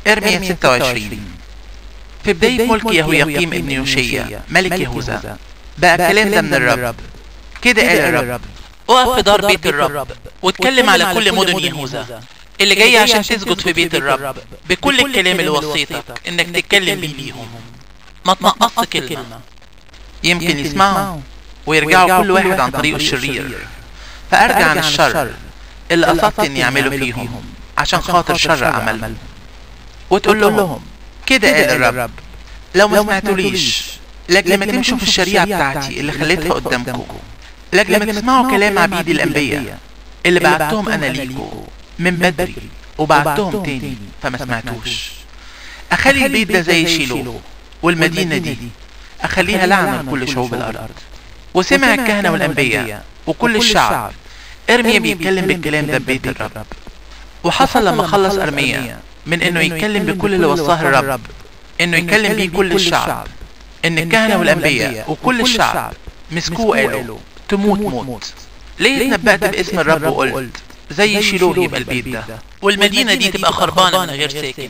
ارميا 26 في بداية ملك يهوياقيم ابن يوشيا ملك يهوذا بقى الكلام ده من الرب كده قال الرب اقف في دار بيت الرب واتكلم على كل مدن يهوذا اللي جاي عشان تسجد في بيت الرب بكل الكلام اللي وصيتك انك تتكلم بيه ليهم ما تنقصش كلمة يمكن يسمعوا ويرجعوا كل واحد عن طريقه الشرير فارجع عن الشر اللي قصدت اني اعمله فيهم عشان خاطر شر عمل وتقول لهم كده قال الرب لو ما سمعتوليش لاجل ما تمشوا في الشريعة بتاعتي اللي خليتها قدامكم لاجل ما تسمعوا كلام عبيدي الانبياء اللي بعتهم انا ليكم من بدري وبعتهم تاني فما سمعتوش اخلي البيت ده زي شيلو والمدينة دي اخليها لعنة لكل شعوب الارض وسمع الكهنة والانبياء وكل الشعب ارميا بيتكلم بالكلام ده ببيت الرب وحصل لما خلص ارميا من انه يتكلم بكل اللي وصاه الرب انه يتكلم بيه كل الشعب ان الكهنة والانبياء وكل الشعب مسكوه قالوا تموت موت ليه اتنبأت باسم الرب وقلت زي شيلوه يبقى البيت ده والمدينة دي تبقى خربانة من غير ساكن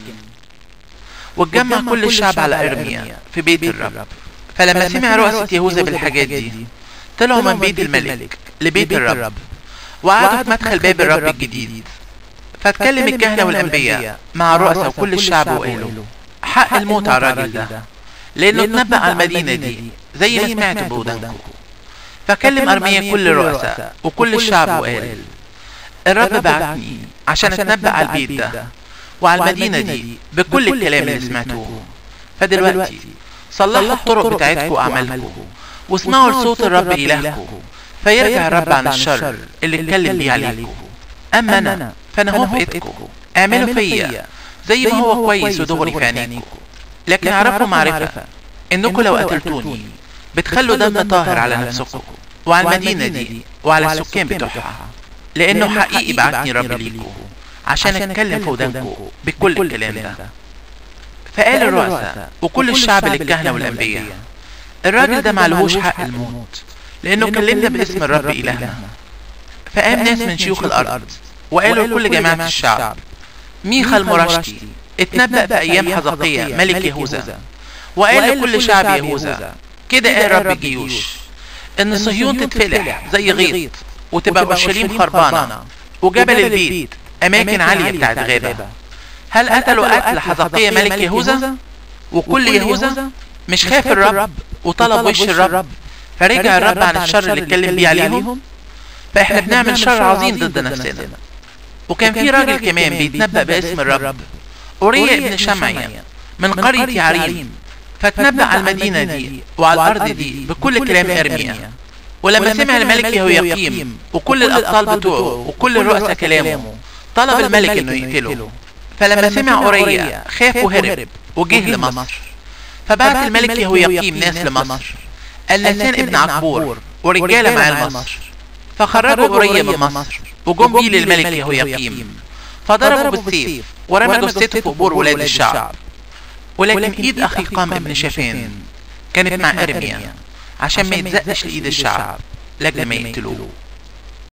واتجمع كل الشعب على ارميا في بيت الرب فلما سمع رؤسة يهوذا بالحاجات دي طلعوا من بيت الملك لبيت الرب وقعدوا في مدخل باب الرب الجديد فاتكلم الكهنة والأنبياء مع رؤساء وكل الشعب وقالوا حق الموت على الراجل ده لأنه اتنبأ على المدينة دي زي ما سمعت بودانكم فكلم أرميا كل الرؤساء وكل الشعب وقال الرب بعتني عشان اتنبأ على البيت ده وعلى المدينة دي بكل الكلام اللي سمعتوه فدلوقتي صلحوا الطرق بتاعتكم وأعمالكم واسمعوا لصوت الرب إلهكم فيرجع الرب عن الشر اللي اتكلم بيه عليكم أما أنا فأنا هو في إيدكم اعملوا فيا زي ما هو كويس ودغري في عينيكم لكن اعرفوا معرفة إنكم لو قتلتوني بتخلوا دم طاهر على نفسكم وعلى المدينة دي وعلى السكان بتوعها لأنه حقيقي بعتني رب ليكم عشان اتكلم في ودانكم بكل الكلام ده فقال الرؤساء وكل الشعب للكهنة والأنبياء الراجل ده معلهوش حق الموت لأنه كلمنا باسم الرب إلهنا فقام ناس من شيوخ الأرض وقالوا لكل جماعة الشعب ميخا المرشتي اتنبأ بأيام حزقية ملك يهوذا وقال لكل شعب يهوذا كده قال رب الجيوش إن صهيون تتفلح زي غيط وتبقى أورشليم خربانة وجبل البيت أماكن عالية بتاعت غابة هل قتلوا قتل حزقية ملك يهوذا وكل يهوذا مش خاف الرب وطلب وش الرب فرجع الرب عن الشر اللي اتكلم بيه عليهم فاحنا بنعمل شر عظيم ضد نفسنا وكان في راجل كمان بيتنبأ باسم الرب أوريا ابن شمعيا من قرية يعريم فتنبأ على المدينة دي وعلى الأرض دي بكل كلام إرميا ولما سمع الملك يهوياقيم وكل الأبطال بتوعه وكل الرؤساء كلامه طلب الملك انه يقتله فلما سمع أوريا خاف وهرب وجه لمصر فبعت الملك يهوياقيم ناس لمصر اللسان ابن عقبور ورجاله معاه لمصر فخرجوا أوريا من مصر وجم بيه للملك يهوياقيم فضربوا بالسيف ورمى جثته في قبور ولاد الشعب ولكن ايد اخيقام ابن شافان كانت مع ارميا عشان ما يتزقش لايد الشعب لاجل ما يقتلوه